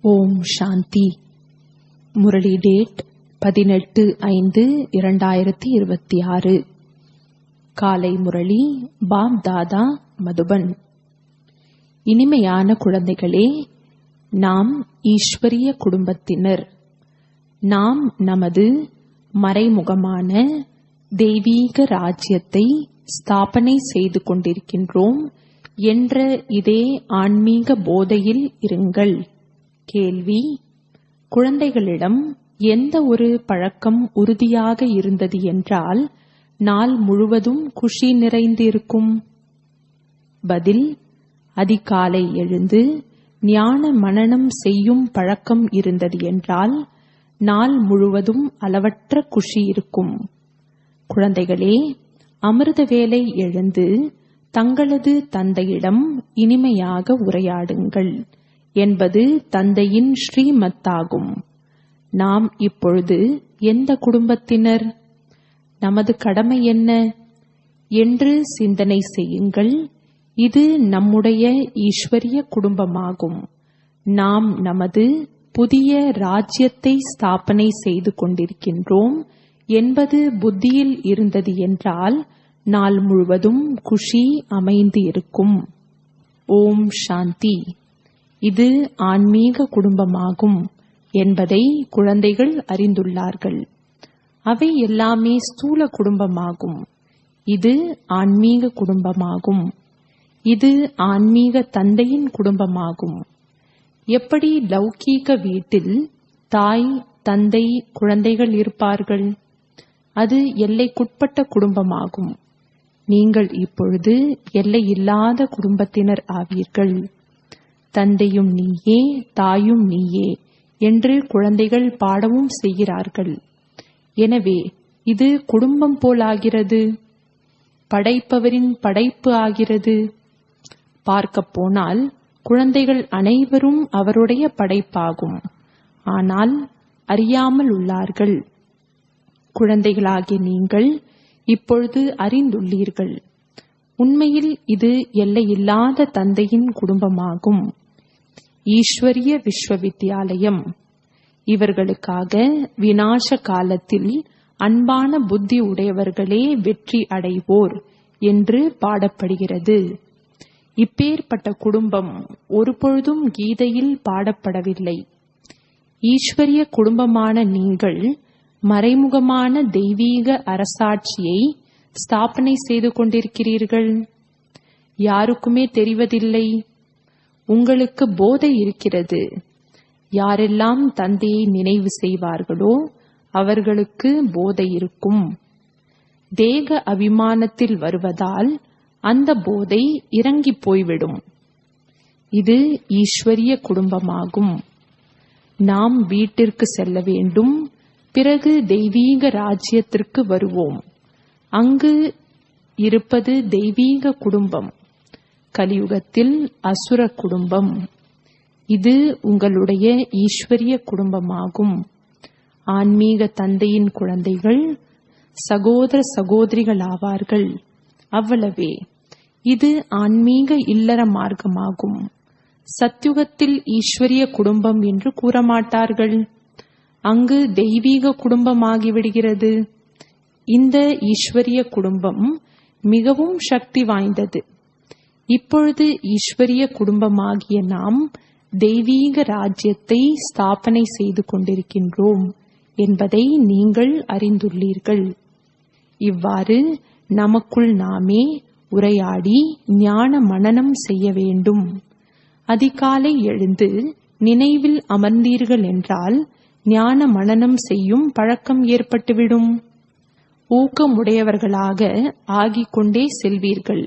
ஓம் சாந்தி Murali date பதினெட்டு ஐந்து இரண்டாயிரத்தி இருபத்தி ஆறு காலை முரளி பாப் தாதா மதுபன் இனிமையான குழந்தைகளே நாம் ஈஸ்வரிய குடும்பத்தினர் நாம் நமது மறைமுகமான தெய்வீக ராஜ்யத்தை ஸ்தாபனை செய்து கொண்டிருக்கின்றோம் என்ற இதே ஆன்மீக போதையில் இருங்கள் கேள்வி குழந்தைகளிடம் எந்த ஒரு பழக்கம் உறுதியாக இருந்தது என்றால் நாள் முழுவதும் குஷி நிறைந்து இருக்கும் பதில் அதிகாலை எழுந்து ஞான மனனம் செய்யும் பழக்கம் இருந்தது என்றால் நாள் முழுவதும் அளவற்ற குஷி இருக்கும் குழந்தைகளே அமிர்த வேலை எழுந்து தங்களது தந்தையிடம் இனிமையாக உரையாடுங்கள் என்பது தந்தையின் ஸ்ரீமத்தாகும் நாம் இப்பொழுது எந்த குடும்பத்தினர் நமது கடமை என்ன என்று சிந்தனை செய்யுங்கள் இது நம்முடைய ஈஸ்வரிய குடும்பமாகும் நாம் நமது புதிய ராஜ்யத்தை ஸ்தாபனை செய்து கொண்டிருக்கின்றோம் என்பது புத்தியில் இருந்தது என்றால் நாள் முழுவதும் குஷி அமைந்து இருக்கும் ஓம் சாந்தி இது ஆன்மீக குடும்பமாகும் என்பதை குழந்தைகள் அறிந்துள்ளார்கள் அவை எல்லாமே ஸ்தூல குடும்பமாகும் இது ஆன்மீக குடும்பமாகும் இது ஆன்மீக தந்தையின் குடும்பமாகும் எப்படி லௌகீக வீட்டில் தாய் தந்தை குழந்தைகள் இருப்பார்கள் அது எல்லைக்குட்பட்ட குடும்பமாகும் நீங்கள் இப்பொழுது எல்லையில்லாத குடும்பத்தினர் ஆவீர்கள் தந்தையும் நீயே தாயும் நீயே என்று குழந்தைகள் பாடவும் செய்கிறார்கள் எனவே இது குடும்பம் போலாகிறது படைப்பவரின் படைப்பு ஆகிறது பார்க்கப் போனால் குழந்தைகள் அனைவரும் அவருடைய படைப்பாகும் ஆனால் அறியாமல் உள்ளார்கள் குழந்தைகளாகிய நீங்கள் இப்பொழுது அறிந்துள்ளீர்கள் உண்மையில் இது எல்லையில்லாத தந்தையின் குடும்பமாகும் ஈஸ்வரிய விஸ்வவித்யாலயம் இவர்களுக்காக வினாச காலத்தில் அன்பான புத்தி உடையவர்களே வெற்றி அடைவோர் என்று பாடப்படுகிறது இப்பேற்பட்ட குடும்பம் ஒருபொழுதும் கீதையில் பாடப்படவில்லை ஈஸ்வரிய குடும்பமான நீங்கள் மறைமுகமான தெய்வீக அரசாட்சியை ஸ்தாபனை செய்து கொண்டிருக்கிறீர்கள் யாருக்குமே தெரிவதில்லை உங்களுக்கு போதை இருக்கிறது யாரெல்லாம் தந்தையை நினைவு செய்வார்களோ அவர்களுக்கு போதை இருக்கும் தேக அபிமானத்தில் வருவதால் அந்த போதை இறங்கி போய்விடும் இது ஈஸ்வரிய குடும்பமாகும் நாம் வீட்டிற்கு செல்ல வேண்டும் பிறகு தெய்வீக ராஜ்யத்திற்கு வருவோம் அங்கு இருப்பது தெய்வீக குடும்பம் கலியுகத்தில் அசுர குடும்பம் இது உங்களுடைய ஈஸ்வரிய குடும்பமாகும் ஆன்மீக தந்தையின் குழந்தைகள் சகோதர சகோதரிகள் ஆவார்கள் அவ்வளவே இது ஆன்மீக இல்லற மார்க்கமாகும் சத்யுகத்தில் ஈஸ்வரிய குடும்பம் என்று கூற மாட்டார்கள் அங்கு தெய்வீக குடும்பமாகிவிடுகிறது இந்த ஈஸ்வரிய குடும்பம் மிகவும் சக்தி வாய்ந்தது இப்பொழுது ஈஸ்வரிய குடும்பமாகிய நாம் தெய்வீக ராஜ்யத்தை ஸ்தாபனை செய்து கொண்டிருக்கின்றோம் என்பதை நீங்கள் அறிந்துள்ளீர்கள் இவ்வாறு நமக்குள் நாமே உரையாடி ஞான மனனம் செய்ய வேண்டும் அதிகாலை எழுந்து நினைவில் அமர்ந்தீர்கள் என்றால் ஞான மனனம் செய்யும் பழக்கம் ஏற்பட்டுவிடும் ஊக்கமுடையவர்களாக ஆகிக் கொண்டே செல்வீர்கள்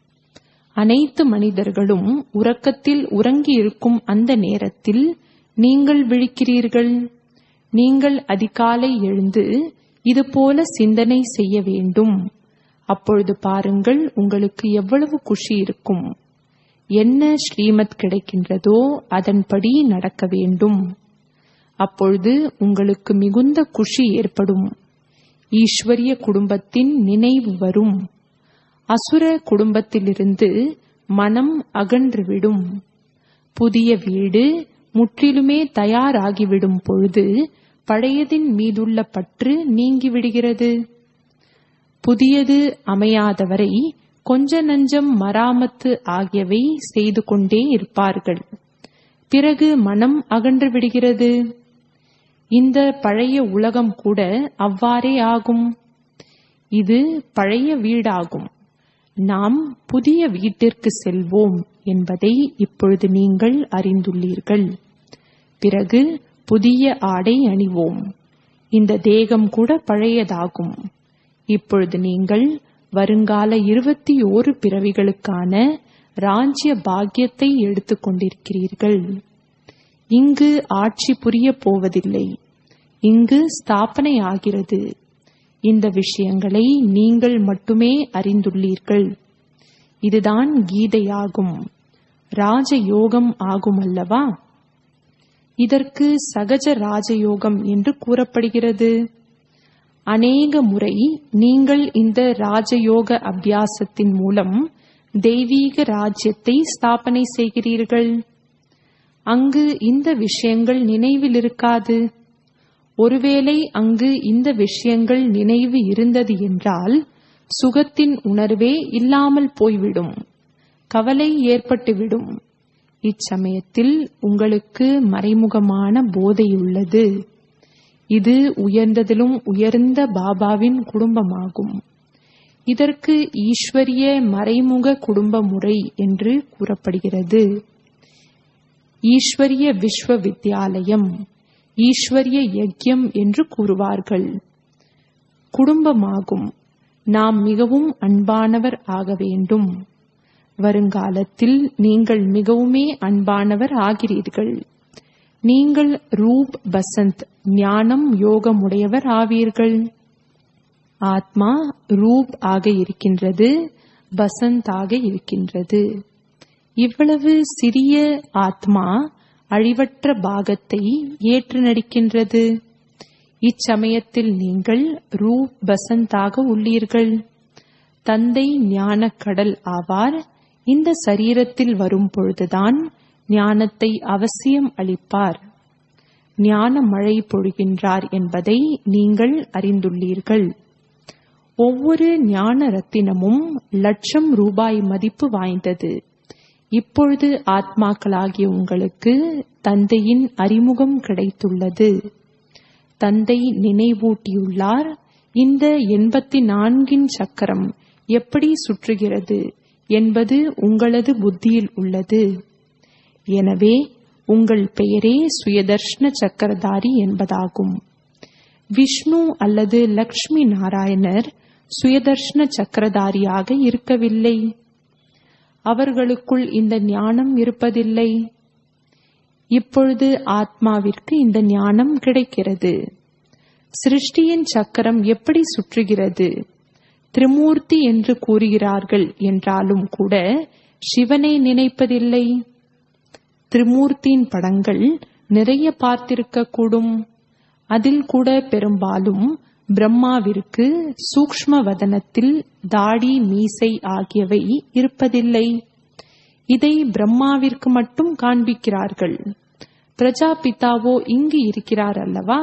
அனைத்து மனிதர்களும் உறக்கத்தில் உறங்கி இருக்கும் அந்த நேரத்தில் நீங்கள் விழிக்கிறீர்கள் நீங்கள் அதிகாலை எழுந்து இதுபோல சிந்தனை செய்ய வேண்டும் அப்பொழுது பாருங்கள் உங்களுக்கு எவ்வளவு குஷி இருக்கும் என்ன ஸ்ரீமத் கிடைக்கின்றதோ அதன்படி நடக்க வேண்டும் அப்பொழுது உங்களுக்கு மிகுந்த குஷி ஏற்படும் ஈஸ்வரிய குடும்பத்தின் நினைவு வரும் அசுர குடும்பத்திலிருந்து மனம் அகன்றுவிடும் புதிய வீடு முற்றிலுமே தயாராகிவிடும் பொழுது பழையதின் மீதுள்ள பற்று நீங்கிவிடுகிறது புதியது அமையாதவரை கொஞ்ச நஞ்சம் மராமத்து ஆகியவை செய்து கொண்டே இருப்பார்கள் பிறகு மனம் அகன்று விடுகிறது இந்த பழைய உலகம் கூட அவ்வாறே ஆகும் இது பழைய வீடாகும் நாம் புதிய வீட்டிற்கு செல்வோம் என்பதை இப்பொழுது நீங்கள் அறிந்துள்ளீர்கள் பிறகு புதிய ஆடை அணிவோம் இந்த தேகம் கூட பழையதாகும் இப்பொழுது நீங்கள் வருங்கால இருபத்தி ஓரு பிறவிகளுக்கான ராஜ்ய பாக்கியத்தை எடுத்துக் கொண்டிருக்கிறீர்கள் இங்கு ஆட்சி புரிய போவதில்லை இங்கு ஸ்தாபனை ஆகிறது இந்த விஷயங்களை நீங்கள் மட்டுமே அறிந்துள்ளீர்கள் இதுதான் கீதையாகும் ராஜயோகம் ஆகும் அல்லவா இதற்கு சகஜ ராஜயோகம் என்று கூறப்படுகிறது அநேக முறை நீங்கள் இந்த ராஜயோக அபியாசத்தின் மூலம் தெய்வீக ராஜ்யத்தை ஸ்தாபனை செய்கிறீர்கள் அங்கு இந்த விஷயங்கள் நினைவில் இருக்காது ஒருவேளை அங்கு இந்த விஷயங்கள் நினைவு இருந்தது என்றால் சுகத்தின் உணர்வே இல்லாமல் போய்விடும் கவலை ஏற்பட்டுவிடும் இச்சமயத்தில் உங்களுக்கு மறைமுகமான போதையுள்ளது இது உயர்ந்ததிலும் உயர்ந்த பாபாவின் குடும்பமாகும் இதற்கு ஈஸ்வரிய மறைமுக குடும்ப முறை என்று கூறப்படுகிறது ஈஸ்வரிய விஸ்வ வித்யாலயம் ஈஸ்வரிய யஜ்யம் என்று கூறுவார்கள் குடும்பமாகும் நாம் மிகவும் அன்பானவர் ஆக வேண்டும் வருங்காலத்தில் நீங்கள் மிகவுமே அன்பானவர் ஆகிறீர்கள் நீங்கள் ரூப் பசந்த் ஞானம் யோகமுடையவர் ஆவீர்கள் ஆத்மா ரூப் ஆக இருக்கின்றது பசந்த் ஆக இருக்கின்றது இவ்வளவு சிறிய ஆத்மா அழிவற்ற பாகத்தை ஏற்று நடிக்கின்றது இச்சமயத்தில் நீங்கள் ரூப் பசந்தாக உள்ளீர்கள் தந்தை ஞான கடல் ஆவார் இந்த சரீரத்தில் வரும் பொழுதுதான் ஞானத்தை அவசியம் அளிப்பார் ஞான மழை பொழிகின்றார் என்பதை நீங்கள் அறிந்துள்ளீர்கள் ஒவ்வொரு ஞான ரத்தினமும் லட்சம் ரூபாய் மதிப்பு வாய்ந்தது இப்பொழுது ஆத்மாக்களாகிய உங்களுக்கு தந்தையின் அறிமுகம் கிடைத்துள்ளது தந்தை நினைவூட்டியுள்ளார் இந்த எண்பத்தி நான்கின் சக்கரம் எப்படி சுற்றுகிறது என்பது உங்களது புத்தியில் உள்ளது எனவே உங்கள் பெயரே சுயதர்ஷ்ன சக்கரதாரி என்பதாகும் விஷ்ணு அல்லது லக்ஷ்மி நாராயணர் சுயதர்ஷ்ன சக்கரதாரியாக இருக்கவில்லை அவர்களுக்குள் இந்த ஞானம் இருப்பதில்லை இப்பொழுது ஆத்மாவிற்கு இந்த ஞானம் கிடைக்கிறது சிருஷ்டியின் சக்கரம் எப்படி சுற்றுகிறது திரிமூர்த்தி என்று கூறுகிறார்கள் என்றாலும் கூட சிவனை நினைப்பதில்லை திரிமூர்த்தியின் படங்கள் நிறைய பார்த்திருக்க கூடும் அதில் கூட பெரும்பாலும் பிரம்மாவிற்கு சூக்ஷ்ம வதனத்தில் தாடி மீசை ஆகியவை இருப்பதில்லை இதை பிரம்மாவிற்கு மட்டும் காண்பிக்கிறார்கள் பிரஜாபிதாவோ இங்கு இருக்கிறார் அல்லவா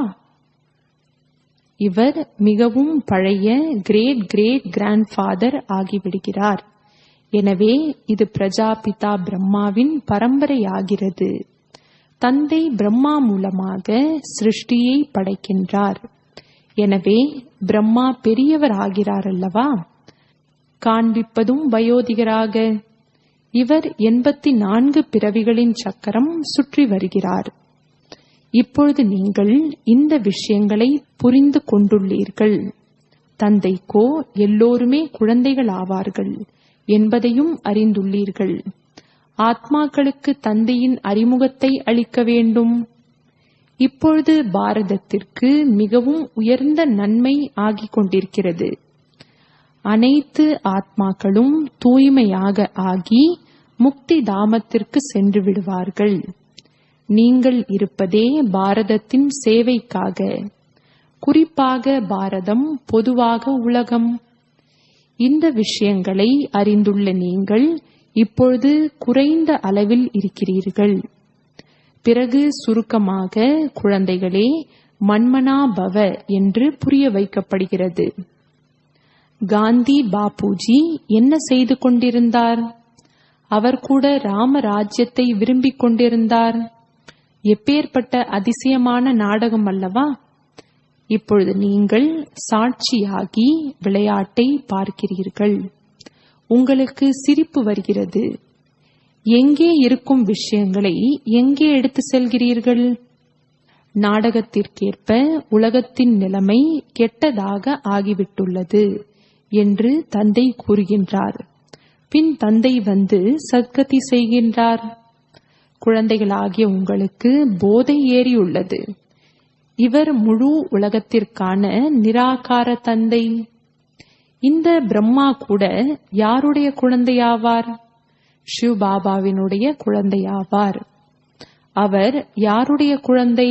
இவர் மிகவும் பழைய கிரேட் கிரேட் கிராண்ட்ஃபாதர் ஆகிவிடுகிறார் எனவே இது பிரஜாபிதா பிரம்மாவின் பரம்பரையாகிறது தந்தை பிரம்மா மூலமாக சிருஷ்டியை படைக்கின்றார் எனவே பிரம்மா பெரியவர் ஆகிறார் அல்லவா காண்பிப்பதும் வயோதிகராக இவர் எண்பத்தி நான்கு பிறவிகளின் சக்கரம் சுற்றி வருகிறார் இப்பொழுது நீங்கள் இந்த விஷயங்களை புரிந்து கொண்டுள்ளீர்கள் தந்தைக்கோ எல்லோருமே குழந்தைகள் ஆவார்கள் என்பதையும் அறிந்துள்ளீர்கள் ஆத்மாக்களுக்கு தந்தையின் அறிமுகத்தை அளிக்க வேண்டும் இப்பொழுது பாரதத்திற்கு மிகவும் உயர்ந்த நன்மை ஆகிக் கொண்டிருக்கிறது அனைத்து ஆத்மாக்களும் தூய்மையாக ஆகி முக்தி தாமத்திற்கு சென்று விடுவார்கள் நீங்கள் இருப்பதே பாரதத்தின் சேவைக்காக குறிப்பாக பாரதம் பொதுவாக உலகம் இந்த விஷயங்களை அறிந்துள்ள நீங்கள் இப்பொழுது குறைந்த அளவில் இருக்கிறீர்கள் பிறகு சுருக்கமாக குழந்தைகளே மன்மனா பவ என்று புரிய வைக்கப்படுகிறது காந்தி பாபுஜி என்ன செய்து கொண்டிருந்தார் அவர் கூட ராமராஜ்யத்தை விரும்பிக் கொண்டிருந்தார் எப்பேற்பட்ட அதிசயமான நாடகம் அல்லவா இப்பொழுது நீங்கள் சாட்சியாகி விளையாட்டை பார்க்கிறீர்கள் உங்களுக்கு சிரிப்பு வருகிறது எங்கே இருக்கும் விஷயங்களை எங்கே எடுத்து செல்கிறீர்கள் நாடகத்திற்கேற்ப உலகத்தின் நிலைமை கெட்டதாக ஆகிவிட்டுள்ளது என்று தந்தை கூறுகின்றார் பின் தந்தை வந்து சத்கதி செய்கின்றார் குழந்தைகளாகிய உங்களுக்கு போதை ஏறியுள்ளது இவர் முழு உலகத்திற்கான நிராகார தந்தை இந்த பிரம்மா கூட யாருடைய குழந்தையாவார் சிவ் பாபாவினுடைய குழந்தையாவார் அவர் யாருடைய குழந்தை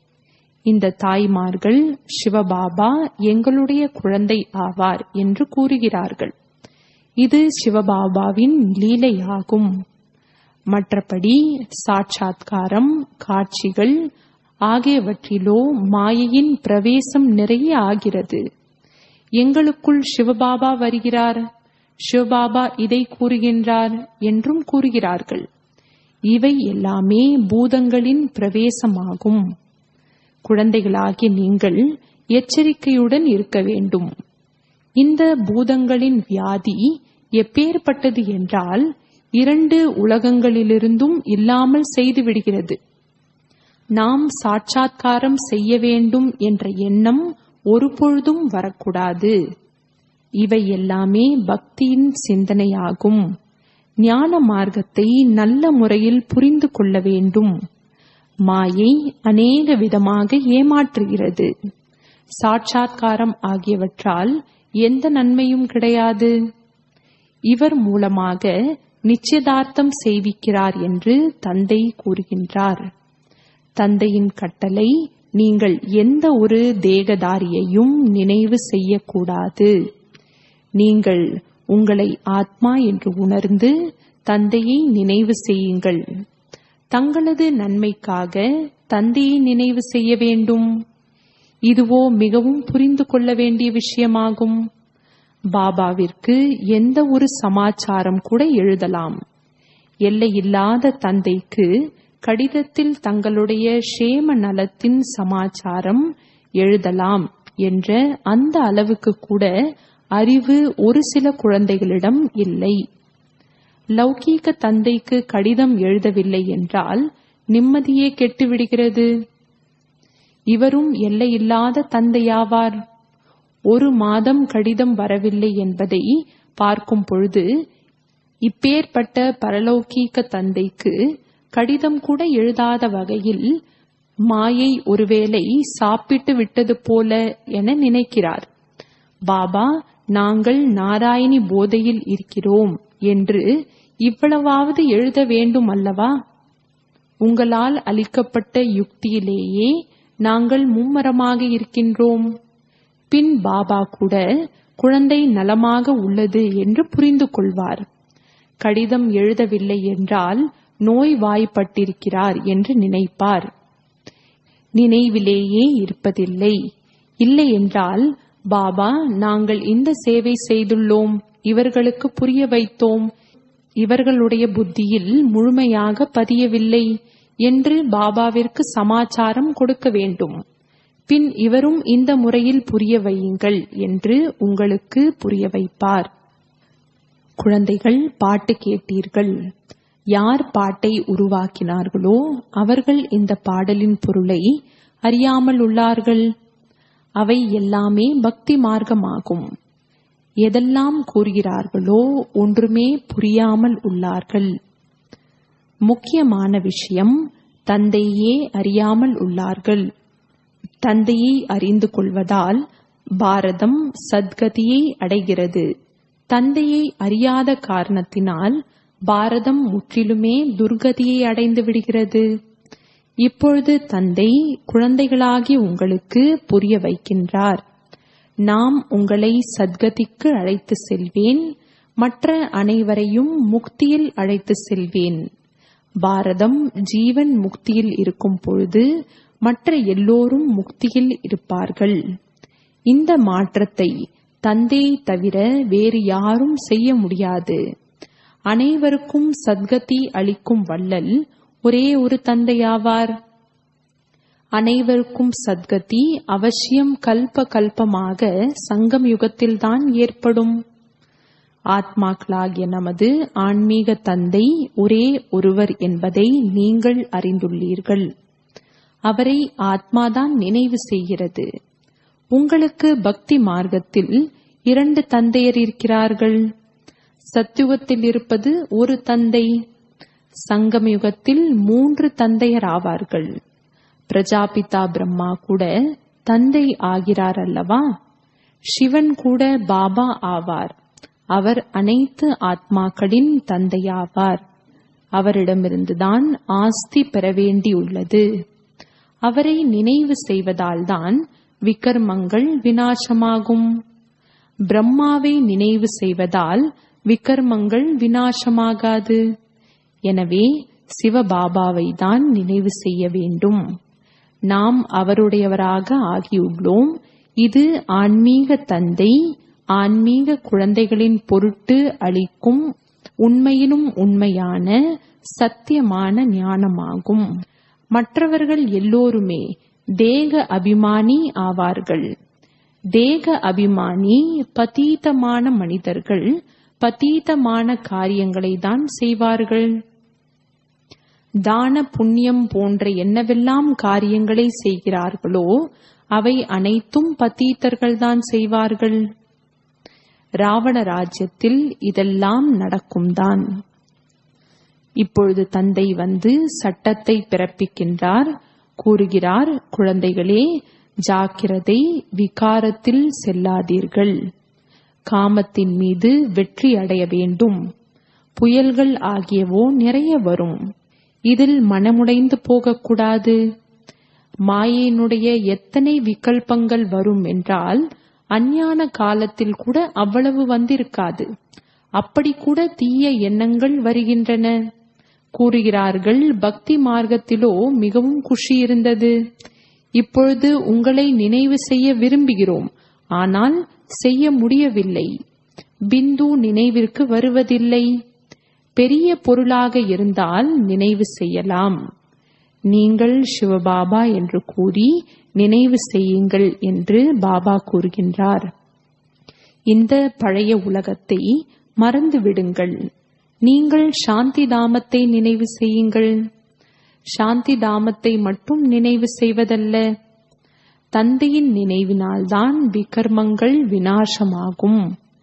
இந்த தாய்மார்கள் சிவபாபா எங்களுடைய குழந்தை ஆவார் என்று கூறுகிறார்கள் இது சிவபாபாவின் லீலையாகும் மற்றபடி சாட்சாத்காரம் காட்சிகள் ஆகியவற்றிலோ மாயையின் பிரவேசம் நிறைய ஆகிறது எங்களுக்குள் சிவபாபா வருகிறார் சிவபாபா இதை கூறுகின்றார் என்றும் கூறுகிறார்கள் இவை எல்லாமே பூதங்களின் பிரவேசமாகும் குழந்தைகளாகிய நீங்கள் எச்சரிக்கையுடன் இருக்க வேண்டும் இந்த பூதங்களின் வியாதி எப்பேற்பட்டது என்றால் இரண்டு உலகங்களிலிருந்தும் இல்லாமல் செய்துவிடுகிறது நாம் சாட்சாத்காரம் செய்ய வேண்டும் என்ற எண்ணம் ஒருபொழுதும் வரக்கூடாது இவை எல்லாமே பக்தியின் சிந்தனையாகும் ஞான மார்க்கத்தை நல்ல முறையில் புரிந்து கொள்ள வேண்டும் மாயை அநேக விதமாக ஏமாற்றுகிறது சாட்சாத்காரம் ஆகியவற்றால் எந்த நன்மையும் கிடையாது இவர் மூலமாக நிச்சயதார்த்தம் செய்விக்கிறார் என்று தந்தை கூறுகின்றார் தந்தையின் கட்டளை நீங்கள் எந்த ஒரு தேகதாரியையும் நினைவு செய்யக்கூடாது நீங்கள் உங்களை ஆத்மா என்று உணர்ந்து தந்தையை நினைவு செய்யுங்கள் தங்களது நன்மைக்காக தந்தையை நினைவு செய்ய வேண்டும் இதுவோ மிகவும் புரிந்து கொள்ள வேண்டிய விஷயமாகும் பாபாவிற்கு எந்த ஒரு சமாச்சாரம் கூட எழுதலாம் எல்லையில்லாத தந்தைக்கு கடிதத்தில் தங்களுடைய ஷேம நலத்தின் சமாச்சாரம் எழுதலாம் என்ற அந்த அளவுக்கு கூட அறிவு ஒரு சில குழந்தைகளிடம் இல்லை லௌகீக தந்தைக்கு கடிதம் எழுதவில்லை என்றால் நிம்மதியே கெட்டுவிடுகிறது இவரும் எல்லையில்லாத தந்தையாவார் ஒரு மாதம் கடிதம் வரவில்லை என்பதை பார்க்கும் பொழுது இப்பேற்பட்ட பரலௌகீக தந்தைக்கு கடிதம் கூட எழுதாத வகையில் மாயை ஒருவேளை சாப்பிட்டு விட்டது போல என நினைக்கிறார் பாபா நாங்கள் நாராயணி போதையில் இருக்கிறோம் என்று இவ்வளவாவது எழுத வேண்டும் அல்லவா உங்களால் அளிக்கப்பட்ட யுக்தியிலேயே நாங்கள் மும்மரமாக இருக்கின்றோம் பின் பாபா கூட குழந்தை நலமாக உள்ளது என்று புரிந்து கொள்வார் கடிதம் எழுதவில்லை என்றால் நோய் வாய்ப்பட்டிருக்கிறார் என்று நினைப்பார் நினைவிலேயே இருப்பதில்லை இல்லை என்றால் பாபா நாங்கள் இந்த சேவை செய்துள்ளோம் இவர்களுக்கு புரிய வைத்தோம் இவர்களுடைய புத்தியில் முழுமையாக பதியவில்லை என்று பாபாவிற்கு சமாச்சாரம் கொடுக்க வேண்டும் பின் இவரும் இந்த முறையில் புரிய வையுங்கள் என்று உங்களுக்கு புரிய வைப்பார் குழந்தைகள் பாட்டு கேட்டீர்கள் யார் பாட்டை உருவாக்கினார்களோ அவர்கள் இந்த பாடலின் பொருளை அறியாமல் உள்ளார்கள் அவை எல்லாமே பக்தி மார்க்கமாகும் எதெல்லாம் கூறுகிறார்களோ ஒன்றுமே புரியாமல் உள்ளார்கள் முக்கியமான விஷயம் தந்தையே அறியாமல் உள்ளார்கள் தந்தையை அறிந்து கொள்வதால் பாரதம் சத்கதியை அடைகிறது தந்தையை அறியாத காரணத்தினால் பாரதம் முற்றிலுமே துர்கதியை அடைந்து விடுகிறது இப்பொழுது தந்தை குழந்தைகளாகி உங்களுக்கு புரிய வைக்கின்றார் நாம் உங்களை சத்கதிக்கு அழைத்து செல்வேன் மற்ற அனைவரையும் முக்தியில் அழைத்து செல்வேன் பாரதம் ஜீவன் முக்தியில் இருக்கும் பொழுது மற்ற எல்லோரும் முக்தியில் இருப்பார்கள் இந்த மாற்றத்தை தந்தையை தவிர வேறு யாரும் செய்ய முடியாது அனைவருக்கும் சத்கதி அளிக்கும் வள்ளல் ஒரே ஒரு தந்தையாவார் அனைவருக்கும் சத்கதி அவசியம் கல்ப கல்பமாக சங்கம் யுகத்தில்தான் ஏற்படும் ஆத்மாக்களாகிய நமது ஆன்மீக தந்தை ஒரே ஒருவர் என்பதை நீங்கள் அறிந்துள்ளீர்கள் அவரை ஆத்மாதான் நினைவு செய்கிறது உங்களுக்கு பக்தி மார்க்கத்தில் இரண்டு தந்தையர் இருக்கிறார்கள் சத்யுகத்தில் இருப்பது ஒரு தந்தை சங்கமயுகத்தில் மூன்று தந்தையர் ஆவார்கள் பிரஜாபிதா பிரம்மா கூட தந்தை ஆகிறார் அல்லவா சிவன் கூட பாபா ஆவார் அவர் அனைத்து ஆத்மாக்களின் தந்தையாவார் அவரிடமிருந்துதான் ஆஸ்தி பெற வேண்டியுள்ளது அவரை நினைவு செய்வதால்தான் விக்கர்மங்கள் வினாசமாகும் பிரம்மாவை நினைவு செய்வதால் விக்கர்மங்கள் வினாசமாகாது எனவே சிவபாபாவை தான் நினைவு செய்ய வேண்டும் நாம் அவருடையவராக ஆகியுள்ளோம் இது ஆன்மீக தந்தை ஆன்மீக குழந்தைகளின் பொருட்டு அளிக்கும் உண்மையிலும் உண்மையான சத்தியமான ஞானமாகும் மற்றவர்கள் எல்லோருமே தேக அபிமானி ஆவார்கள் தேக அபிமானி பதீதமான மனிதர்கள் பதீதமான காரியங்களை தான் செய்வார்கள் தான புண்ணியம் போன்ற என்னவெல்லாம் காரியங்களை செய்கிறார்களோ அவை அனைத்தும் பத்தீத்தர்கள்தான் செய்வார்கள் ராவண ராஜ்யத்தில் இதெல்லாம் நடக்கும்தான் இப்பொழுது தந்தை வந்து சட்டத்தை பிறப்பிக்கின்றார் கூறுகிறார் குழந்தைகளே ஜாக்கிரதை விகாரத்தில் செல்லாதீர்கள் காமத்தின் மீது வெற்றி அடைய வேண்டும் புயல்கள் ஆகியவோ நிறைய வரும் இதில் மனமுடைந்து போகக்கூடாது மாயையினுடைய எத்தனை விகல்பங்கள் வரும் என்றால் அஞ்ஞான காலத்தில் கூட அவ்வளவு வந்திருக்காது அப்படி கூட தீய எண்ணங்கள் வருகின்றன கூறுகிறார்கள் பக்தி மார்க்கத்திலோ மிகவும் குஷி இருந்தது இப்பொழுது உங்களை நினைவு செய்ய விரும்புகிறோம் ஆனால் செய்ய முடியவில்லை பிந்து நினைவிற்கு வருவதில்லை பெரிய பொருளாக இருந்தால் நினைவு செய்யலாம் நீங்கள் சிவபாபா என்று கூறி நினைவு செய்யுங்கள் என்று பாபா கூறுகின்றார் இந்த பழைய உலகத்தை மறந்து விடுங்கள் நீங்கள் சாந்தி தாமத்தை நினைவு செய்யுங்கள் சாந்தி தாமத்தை மட்டும் நினைவு செய்வதல்ல தந்தையின் நினைவினால்தான் விகர்மங்கள் வினாசமாகும்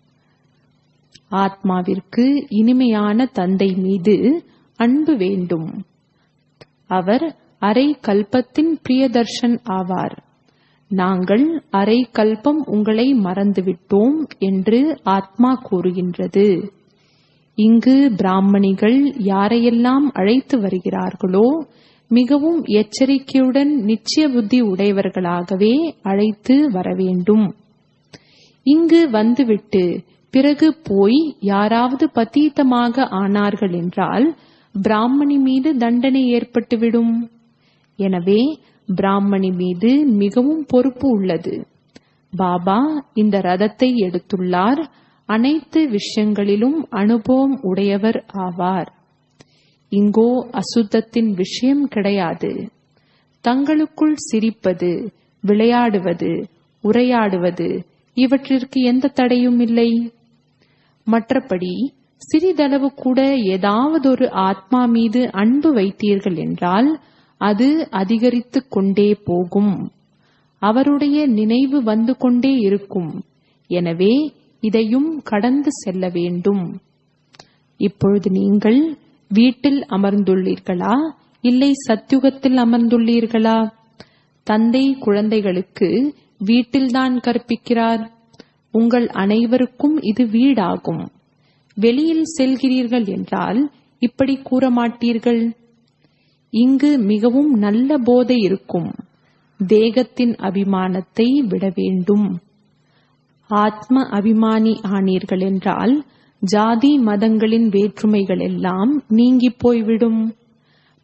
ஆத்மாவிற்கு இனிமையான தந்தை மீது அன்பு வேண்டும் அவர் அரை கல்பத்தின் பிரியதர்ஷன் ஆவார் நாங்கள் அரை கல்பம் உங்களை மறந்துவிட்டோம் என்று ஆத்மா கூறுகின்றது இங்கு பிராமணிகள் யாரையெல்லாம் அழைத்து வருகிறார்களோ மிகவும் எச்சரிக்கையுடன் நிச்சய புத்தி உடையவர்களாகவே அழைத்து வர வேண்டும் இங்கு வந்துவிட்டு பிறகு போய் யாராவது பதீத்தமாக ஆனார்கள் என்றால் பிராமணி மீது தண்டனை ஏற்பட்டுவிடும் எனவே பிராமணி மீது மிகவும் பொறுப்பு உள்ளது பாபா இந்த ரதத்தை எடுத்துள்ளார் அனைத்து விஷயங்களிலும் அனுபவம் உடையவர் ஆவார் இங்கோ அசுத்தத்தின் விஷயம் கிடையாது தங்களுக்குள் சிரிப்பது விளையாடுவது உரையாடுவது இவற்றிற்கு எந்த தடையும் இல்லை மற்றபடி சிறிதளவு கூட ஏதாவது ஒரு ஆத்மா மீது அன்பு வைத்தீர்கள் என்றால் அது அதிகரித்துக் கொண்டே போகும் அவருடைய நினைவு வந்து கொண்டே இருக்கும் எனவே இதையும் கடந்து செல்ல வேண்டும் இப்பொழுது நீங்கள் வீட்டில் அமர்ந்துள்ளீர்களா இல்லை சத்யுகத்தில் அமர்ந்துள்ளீர்களா தந்தை குழந்தைகளுக்கு வீட்டில்தான் கற்பிக்கிறார் உங்கள் அனைவருக்கும் இது வீடாகும் வெளியில் செல்கிறீர்கள் என்றால் இப்படி கூற மாட்டீர்கள் இங்கு மிகவும் நல்ல போதை இருக்கும் தேகத்தின் அபிமானத்தை விட வேண்டும் ஆத்ம அபிமானி ஆனீர்கள் என்றால் ஜாதி மதங்களின் வேற்றுமைகள் எல்லாம் நீங்கி போய்விடும்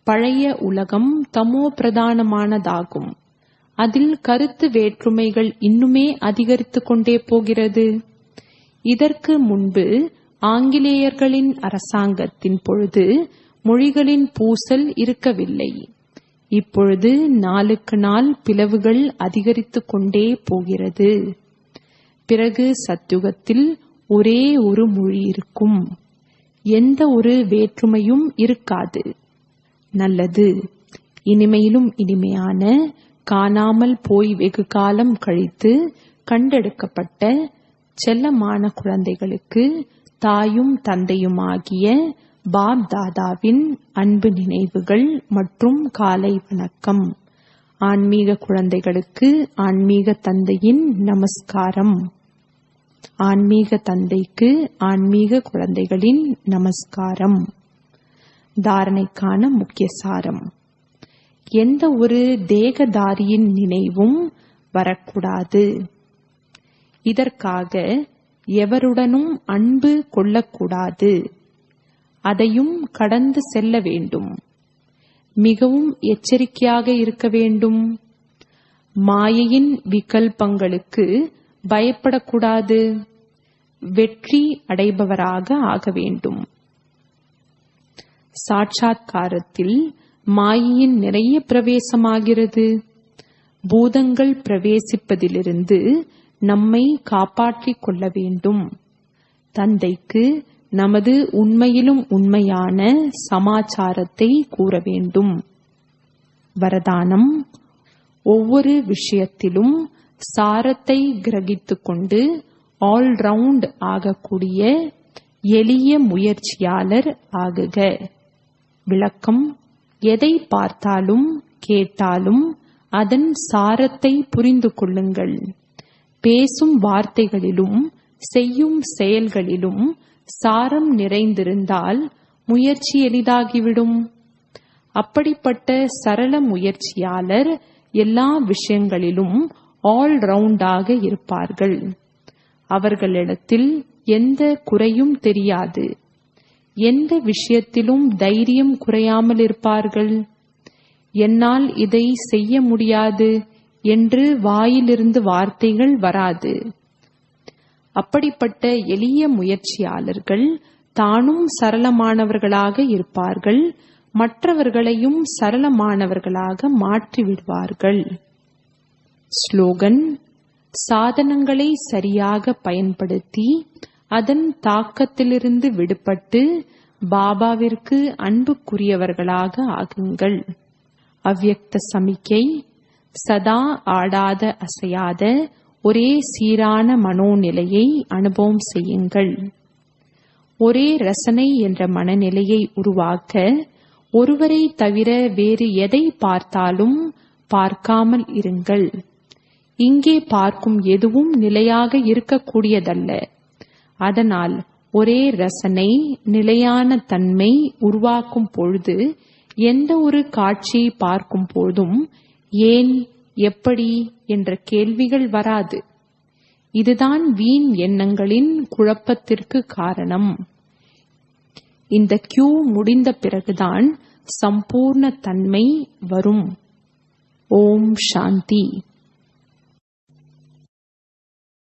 பழைய உலகம் தமோ பிரதானமானதாகும் அதில் கருத்து வேற்றுமைகள் இன்னுமே அதிகரித்துக் கொண்டே போகிறது இதற்கு முன்பு ஆங்கிலேயர்களின் அரசாங்கத்தின் பொழுது மொழிகளின் பூசல் இருக்கவில்லை இப்பொழுது நாளுக்கு நாள் பிளவுகள் அதிகரித்துக் கொண்டே போகிறது பிறகு சத்யுகத்தில் ஒரே ஒரு மொழி இருக்கும் எந்த ஒரு வேற்றுமையும் இருக்காது நல்லது இனிமையிலும் இனிமையான காணாமல் போய் வெகு காலம் கழித்து கண்டெடுக்கப்பட்ட செல்லமான குழந்தைகளுக்கு தாயும் தந்தையுமாகிய பாப் தாதாவின் அன்பு நினைவுகள் மற்றும் காலை வணக்கம் ஆன்மீக குழந்தைகளுக்கு ஆன்மீக தந்தையின் நமஸ்காரம் ஆன்மீக தந்தைக்கு ஆன்மீக குழந்தைகளின் நமஸ்காரம் தாரணைக்கான முக்கிய சாரம் எந்த ஒரு தேகதாரியின் நினைவும் வரக்கூடாது இதற்காக எவருடனும் அன்பு கொள்ளக்கூடாது அதையும் கடந்து செல்ல வேண்டும் மிகவும் எச்சரிக்கையாக இருக்க வேண்டும் மாயையின் விகல்பங்களுக்கு பயப்படக்கூடாது வெற்றி அடைபவராக ஆக வேண்டும் சாட்சாத்காரத்தில் மாயையின் நிறைய பிரவேசமாகிறது பூதங்கள் பிரவேசிப்பதிலிருந்து நம்மை காப்பாற்றிக் கொள்ள வேண்டும் தந்தைக்கு நமது உண்மையிலும் உண்மையான சமாச்சாரத்தை கூற வேண்டும் வரதானம் ஒவ்வொரு விஷயத்திலும் சாரத்தை கிரகித்துக் கொண்டு ஆல்ரவுண்ட் ஆகக்கூடிய எளிய முயற்சியாளர் ஆகுக விளக்கம் எதை பார்த்தாலும் கேட்டாலும் அதன் சாரத்தை புரிந்து கொள்ளுங்கள் பேசும் வார்த்தைகளிலும் செய்யும் செயல்களிலும் சாரம் நிறைந்திருந்தால் முயற்சி எளிதாகிவிடும் அப்படிப்பட்ட சரள முயற்சியாளர் எல்லா விஷயங்களிலும் ஆல் ரவுண்டாக இருப்பார்கள் அவர்களிடத்தில் எந்த குறையும் தெரியாது எந்த விஷயத்திலும் தைரியம் குறையாமல் இருப்பார்கள் என்னால் இதை செய்ய முடியாது என்று வாயிலிருந்து வார்த்தைகள் வராது அப்படிப்பட்ட எளிய முயற்சியாளர்கள் தானும் சரளமானவர்களாக இருப்பார்கள் மற்றவர்களையும் சரளமானவர்களாக மாற்றிவிடுவார்கள் ஸ்லோகன் சாதனங்களை சரியாக பயன்படுத்தி அதன் தாக்கத்திலிருந்து விடுபட்டு பாபாவிற்கு அன்புக்குரியவர்களாக ஆகுங்கள் அவ்யக்த சமிக்கை சதா ஆடாத அசையாத ஒரே சீரான மனோநிலையை அனுபவம் செய்யுங்கள் ஒரே ரசனை என்ற மனநிலையை உருவாக்க ஒருவரை தவிர வேறு எதை பார்த்தாலும் பார்க்காமல் இருங்கள் இங்கே பார்க்கும் எதுவும் நிலையாக இருக்கக்கூடியதல்ல அதனால் ஒரே ரசனை நிலையான தன்மை உருவாக்கும் பொழுது எந்த ஒரு காட்சியை பார்க்கும் போதும் ஏன் எப்படி என்ற கேள்விகள் வராது இதுதான் வீண் எண்ணங்களின் குழப்பத்திற்கு காரணம் இந்த கியூ முடிந்த பிறகுதான் சம்பூர்ண தன்மை வரும் ஓம் சாந்தி